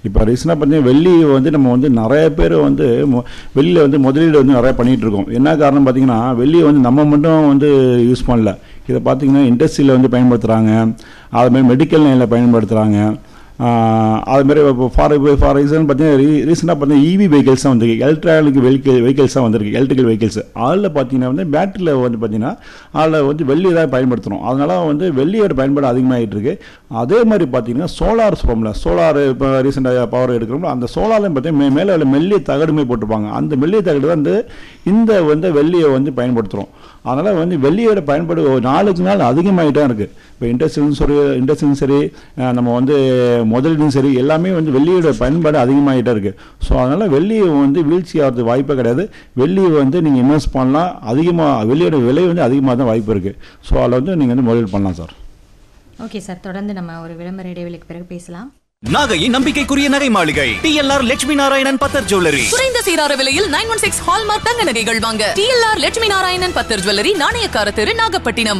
இப்போ ரீசெண்டாக பார்த்தீங்கன்னா வெள்ளி வந்து நம்ம வந்து நிறைய பேர் வந்து மொ- வெளியில் வந்து முதலீடு வந்து நிறைய பண்ணிகிட்டு இருக்கோம் என்ன காரணம் பார்த்தீங்கன்னா வெள்ளியை வந்து நம்ம மட்டும் வந்து யூஸ் பண்ணல இதை பார்த்தீங்கன்னா இண்டஸ்ட்ரியில் வந்து பயன்படுத்துகிறாங்க அதுமாதிரி மெடிக்கல் லைனில் பயன்படுத்துகிறாங்க அதுமாரி இப்போ ஃபார் ஃபார் எக்ஸாம்பிள் பார்த்தீங்கன்னா ரீ ரீசெண்டாக பார்த்தீங்கன்னா இவி வெஹிக்கிள்ஸ் தான் வந்திருக்கு எலக்ட்ரானிக் வெஹிக்கிள் வெஹிக்கிள்ஸ் தான் வந்திருக்கு எலக்ட்ரிக்கல் வெஹிக்கிள்ஸ் அதில் பார்த்தீங்கன்னா வந்து பேட்டரியில் வந்து பார்த்தீங்கன்னா அதில் வந்து வெள்ளி தான் பயன்படுத்துகிறோம் அதனால வந்து வெள்ளியோட பயன்பாடு அதிகமாகிட்டு இருக்கு அதே மாதிரி பார்த்தீங்கன்னா சோலார் சொல்லுவோம்ல சோலார் இப்போ ரீசெண்டாக பவர் எடுக்கிறோம்ல அந்த சோலார்லையும் பார்த்தீங்கன்னா மே- மேலே உள்ள மெல்லிய தகடுமே போட்டிருப்பாங்க அந்த மெல்லிய தகடு வந்து இந்த வந்து வெள்ளியை வந்து பயன்படுத்துகிறோம் அதனால் வந்து வெள்ளியோட பயன்பாடு ஒரு நாளுக்கு நாள் அதிகமாகிட்டே இருக்குது இப்போ இண்டஸ்ட்ரியும் சரி இண்டஸ்ட்ரியும் சரி அஹ் நம்ம வந்து முதலீடும் சரி எல்லாமே வந்து வெள்ளியோட பயன்பாடு அதிகமாகிட்டே இருக்குது ஸோ அதனால் வெள்ளி வந்து வீழ்ச்சி ஆகிறது வாய்ப்பே கிடையாது வெள்ளியை வந்து நீங்கள் இன்வெஸ்ட் பண்ணலாம் அதிகமாக வெள்ளியோட விலை வந்து அதிகமாக தான் வாய்ப்பு இருக்குது ஸோ அதில் வந்து நீங்கள் வந்து முதலீடு பண்ணலாம் சார் ஓகே சார் தொடர்ந்து நம்ம ஒரு விளம்பர இடைவெளிக்கு பிறகு பேசலாம் நாகையின் நம்பிக்கைக்குரிய நகை மாளிகை டிஎல்ஆர் லட்சுமி நாராயணன் பத்தர் ஜுவல்லரி குறைந்த சீரார விலையில் நைன் ஒன் சிக்ஸ் ஹால்மார்க் தங்க நகைகள் வாங்க டிஎல்ஆர் லட்சுமி நாராயணன் பத்தர் ஜுவல்லரி நாணயக்கார தெரு நாகப்பட்டினம்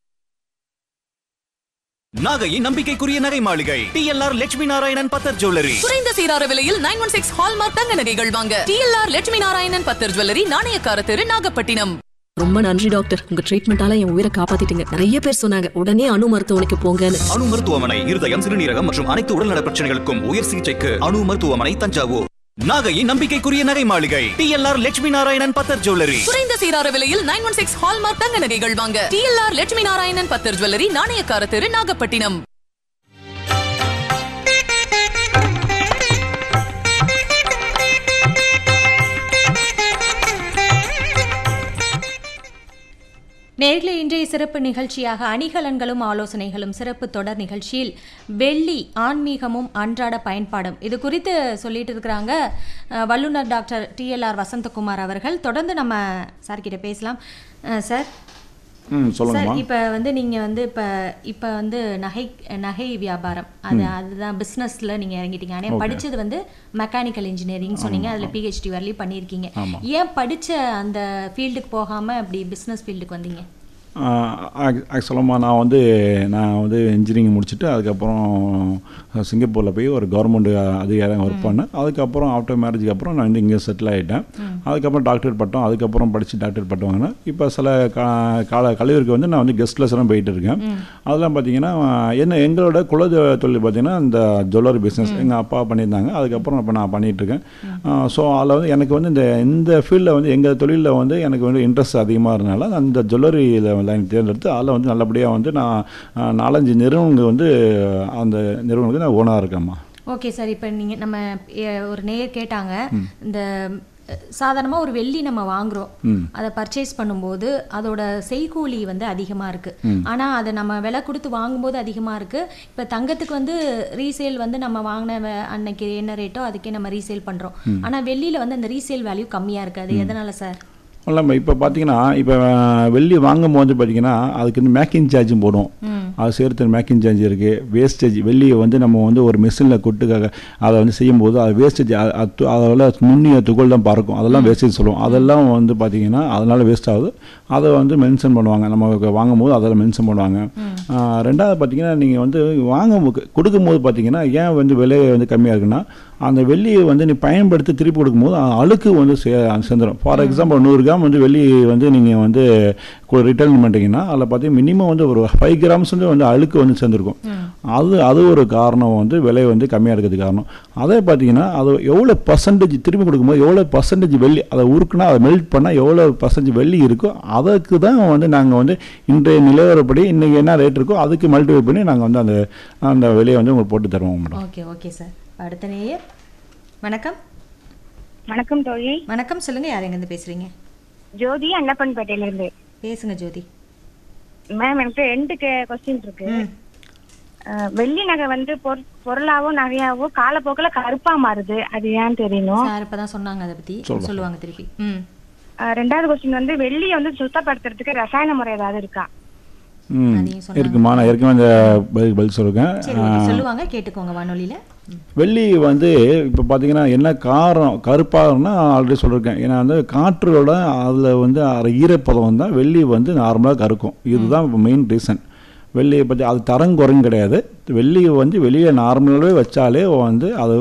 நாகையின் நம்பிக்கைக்குரிய நகை மாளிகை டிஎல்ஆர் லட்சுமி நாராயணன் பத்தர் ஜுவல்லரி குறைந்த சீரார விலையில் நைன் ஒன் சிக்ஸ் ஹால்மார்க் தங்க நகைகள் வாங்க டிஎல்ஆர் லட்சுமி நாராயணன் பத்தர் ஜுவல்லரி நாணயக்கார தெரு நாகப்பட்டினம் ரொம்ப நன்றி டாக்டர் உங்க ட்ரீட்மெண்டால என் உயிரை காப்பாத்திட்டீங்க நிறைய பேர் சொன்னாங்க உடனே அணு மருத்துவமனைக்கு போங்கன்னு அணு மருத்துவமனை இருதயம் சிறுநீரகம் மற்றும் அனைத்து உடல்நல பிரச்சனைகளுக்கும் உயர் சிகிச்சைக்கு அணு மருத்துவமனை தஞ்சாவூர் நாகையின் நம்பிக்கைக்குரிய நகை மாளிகை டிஎல்ஆர் லட்சுமி நாராயணன் பத்தர் ஜுவல்லரி குறைந்த சீரார விலையில் நைன் ஒன் சிக்ஸ் ஹால்மார்க் தங்க நகைகள் வாங்க டிஎல்ஆர் லட்சுமி நாராயணன் பத்தர் ஜுவல்லரி நாணயக்கார தெரு நாகப்பட்டினம் நேர்களை இன்றைய சிறப்பு நிகழ்ச்சியாக அணிகலன்களும் ஆலோசனைகளும் சிறப்பு தொடர் நிகழ்ச்சியில் வெள்ளி ஆன்மீகமும் அன்றாட பயன்பாடும் இது குறித்து சொல்லிட்டு இருக்கிறாங்க அஹ், வல்லுனர் டாக்டர் டிஎல்ஆர் வசந்தகுமார் அவர்கள் தொடர்ந்து நம்ம சார் கிட்ட பேசலாம் அஹ், சார் ம் சார் சொல்லுங்கம்மா இப்போ வந்து நீங்கள் வந்து இப்போ இப்போ வந்து நகை நகை வியாபாரம் அது அதுதான் பிஸ்னஸில் நீங்கள் இறங்கிட்டீங்க ஆனால் படிச்சது வந்து மெக்கானிக்கல் இன்ஜினியரிங் சொன்னீங்க அதில் பிஹெச்டி வரலையும் பண்ணியிருக்கீங்க ஏன் படிச்ச அந்த ஃபீல்டுக்கு போகாமல் அப்படி பிஸ்னஸ் ஃபீல்டுக்கு வந்தீங்க ஆக்சுவலாக நான் வந்து நான் வந்து இன்ஜினியரிங் முடிச்சுட்டு அதுக்கப்புறம் சிங்கப்பூரில் போய் ஒரு கவர்மெண்ட் அதிகாரியாக ஒர்க் பண்ணேன் அதுக்கப்புறம் ஆஃப்டர் மேரேஜுக்கு அப்புறம் நான் வந்து இங்கே செட்டில் ஆகிட்டேன் அதுக்கப்புறம் டாக்டர் பட்டம் அதுக்கப்புறம் படித்து டாக்டர் பட்டம் வாங்கினேன் இப்போ சில கா கால கல்லூரிக்கு வந்து நான் வந்து கெஸ்ட் லெசனும் போயிட்டு இருக்கேன் அதெல்லாம் பார்த்தீங்கன்னா என்ன எங்களோட குல தொழில் பார்த்தீங்கன்னா இந்த ஜுவல்லரி பிஸ்னஸ் எங்கள் அப்பா பண்ணியிருந்தாங்க அதுக்கப்புறம் இப்போ நான் பண்ணிகிட்டு இருக்கேன் ஸோ அதில் வந்து எனக்கு வந்து இந்த இந்த ஃபீல்டில் வந்து எங்கள் தொழிலில் வந்து எனக்கு வந்து இன்ட்ரெஸ்ட் அதிகமாக இருந்தனால நான் இந்த ஜுவல்லரியில் லைன் தேர்ந்தெடுத்து அதில் வந்து நல்லபடியாக வந்து நான் ஆஹ், நாலஞ்சு நிறுவனங்கள் வந்து அந்த நிறுவனங்களுக்கு நான் ஓனாக இருக்கேம்மா ஓகே சார் இப்போ நீங்கள் நம்ம எ- ஒரு நேயர் கேட்டாங்க இந்த சாதாரணமாக ஒரு வெள்ளி நம்ம வாங்குறோம் அதை பர்ச்சேஸ் பண்ணும்போது அதோட செய்கூலி வந்து அதிகமாக இருக்கு ஆனால் அதை நம்ம விலை கொடுத்து வாங்கும்போது அதிகமாக இருக்கு இப்போ தங்கத்துக்கு வந்து ரீசேல் வந்து நம்ம வாங்கின வ- அன்னைக்கு என்ன ரேட்டோ அதுக்கே நம்ம ரீசேல் பண்ணுறோம் ஆனால் வெள்ளியில் வந்து அந்த ரீசேல் வேல்யூ கம்மியாக இருக்கு அது எதனால சார் நம்ம இப்போ பார்த்தீங்கன்னா இப்போ வெள்ளி வாங்கும் போது பார்த்தீங்கன்னா அதுக்கு வந்து மேக்கிங் சார்ஜும் போடும் அது சேர்த்து மேக்கிங் சார்ஜ் இருக்குது வேஸ்டேஜ் வெள்ளியை வந்து நம்ம வந்து ஒரு மிஷினில் கொட்டுக்காக அதை வந்து செய்யும்போது அது வேஸ்டேஜ் அதில் நுண்ணிய துகள் தான் பறக்கும் அதெல்லாம் வேஸ்டேஜ் சொல்லுவோம் அதெல்லாம் வந்து பார்த்தீங்கன்னா அதனால் வேஸ்ட் ஆகுது அதை வந்து மென்ஷன் பண்ணுவாங்க நம்ம வாங்கும்போது அதெல்லாம் மென்ஷன் பண்ணுவாங்க ஆஹ் ரெண்டாவது பார்த்தீங்கன்னா நீங்கள் வந்து வாங்க கொடுக்கும்போது பார்த்தீங்கன்னா ஏன் வந்து விலை வந்து கம்மியாக இருக்குன்னா அந்த வெள்ளியை வந்து நீ பயன்படுத்தி திருப்பி கொடுக்கும்போது அ- அழுக்கு வந்து சே சேர்ந்துடும் ஃபார் எக்ஸாம்பிள் நூறு கிராம் வந்து வெள்ளி வந்து நீங்கள் வந்து ரிட்டர்ன் பண்ணிட்டீங்கன்னா அதில் பார்த்தீங்கன்னா மினிமம் வந்து ஒரு ஃபைவ் கிராம்ஸ் வந்து வந்து அழுக்கு வந்து சேர்ந்துருக்கும் அது அது ஒரு காரணம் வந்து விலை வந்து கம்மியாக இருக்கிறதுக்கு காரணம் அதே பார்த்தீங்கன்னா அது எவ்வளோ பர்சன்டேஜ் திருப்பி கொடுக்கும்போது எவ்வளோ பர்சன்டேஜ் வெள்ளி அதை உருக்குனா அதை மெல்ட் பண்ணால் எவ்வளோ பர்சன்டேஜ் வெள்ளி இருக்கோ அதுக்கு தான் வந்து நாங்கள் வந்து இன்றைய நிலவரப்படி இன்றைக்கி என்ன ரேட் இருக்கோ அதுக்கு மல்டிஃபை பண்ணி நாங்கள் வந்து அந்த அந்த விலையை வந்து உங்களுக்கு போட்டு தருவோம் மேடம் ஓகே ஓகே சார் அடுத்த நேயர் வணக்கம் வணக்கம் தோழி வணக்கம் சொல்லுங்க யார் எங்கேருந்து பேசுறீங்க ஜோதி அன்னப்பன்பேட்டையில இருந்து பேசுங்க ஜோதி மேம் எனக்கு ரெண்டு கொஸ்டின் இருக்கு அஹ், வெள்ளி நகை வந்து பொரு- பொருளாவோ நகையாவோ காலப்போக்கில் கருப்பா மாறுது அது ஏன்னு தெரியணும் சார் இப்பதான் சொன்னாங்க அதை பத்தி சொல்லுவாங்க திருப்பி ம் அஹ், ரெண்டாவது கொஸ்டின் வந்து வெள்ளியை வந்து சுத்தப்படுத்துறதுக்கு ரசாயன முறை ஏதாவது இருக்கா ம் அதையும் சொன்னாங்க. இருக்குமா நான் ஏற்கனவே அந்த பதில் பதில் சொல்லுவேன் சரி ஓகே சொல்லுவாங்க கேட்டுக்கோங்க வானொலியில ம். வெள்ளி வந்து இப்போ பார்த்தீங்கன்னா என்ன காரணம் கருப்பாகனா ஆல்ரெடி சொல்லியிருக்கேன் ஏன்னா வந்து காற்றோட அதில் வந்து அரை ஈரப்பதம் தான் வெள்ளி வந்து நார்மலாக கருக்கும் இதுதான் இப்போ மெயின் ரீசன் வெள்ளியை பற்றி அது தரம் குறையும் கிடையாது வெள்ளியை வந்து வெளியே நார்மலாகவே வச்சாலே வந்து அது